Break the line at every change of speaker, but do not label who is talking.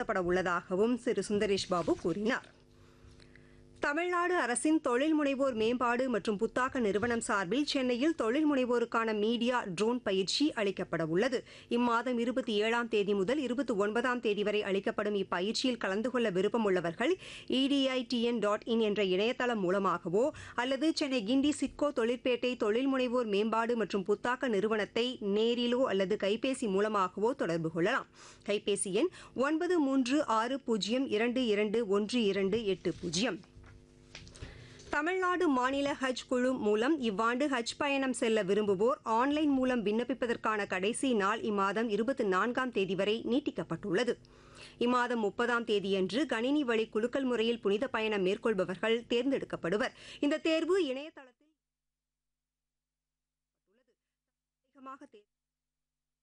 நடத்தப்பட உள்ளதாகவும் திரு சுந்தரேஷ் பாபு கூறினார் தமிழ்நாடு அரசின் தொழில் முனைவோர் மேம்பாடு மற்றும் புத்தாக்க நிறுவனம் சார்பில் சென்னையில் தொழில் முனைவோருக்கான மீடியா ட்ரோன் பயிற்சி அளிக்கப்பட உள்ளது இம்மாதம் இருபத்தி ஏழாம் தேதி முதல் இருபத்தி ஒன்பதாம் தேதி வரை அளிக்கப்படும் இப்பயிற்சியில் கலந்து கொள்ள விருப்பம் உள்ளவர்கள் இடிஐடிஎன் டாட் இன் என்ற இணையதளம் மூலமாகவோ அல்லது சென்னை கிண்டி சிட்கோ தொழிற்பேட்டை தொழில் முனைவோர் மேம்பாடு மற்றும் புத்தாக்க நிறுவனத்தை நேரிலோ அல்லது கைபேசி மூலமாகவோ தொடர்பு கொள்ளலாம் கைபேசி எண் ஒன்பது மூன்று ஆறு பூஜ்ஜியம் இரண்டு இரண்டு ஒன்று இரண்டு எட்டு பூஜ்ஜியம் தமிழ்நாடு மாநில ஹஜ் குழு மூலம் இவ்வாண்டு ஹஜ் பயணம் செல்ல விரும்புவோர் ஆன்லைன் மூலம் விண்ணப்பிப்பதற்கான கடைசி நாள் இம்மாதம் இருபத்தி நான்காம் தேதி வரை நீட்டிக்கப்பட்டுள்ளது இம்மாதம் முப்பதாம் தேதியன்று கணினி வழி குலுக்கல் முறையில் புனித பயணம் மேற்கொள்பவர்கள் தேர்ந்தெடுக்கப்படுவர் இந்த தேர்வு இணையதளத்தில் அதிகமாக தே-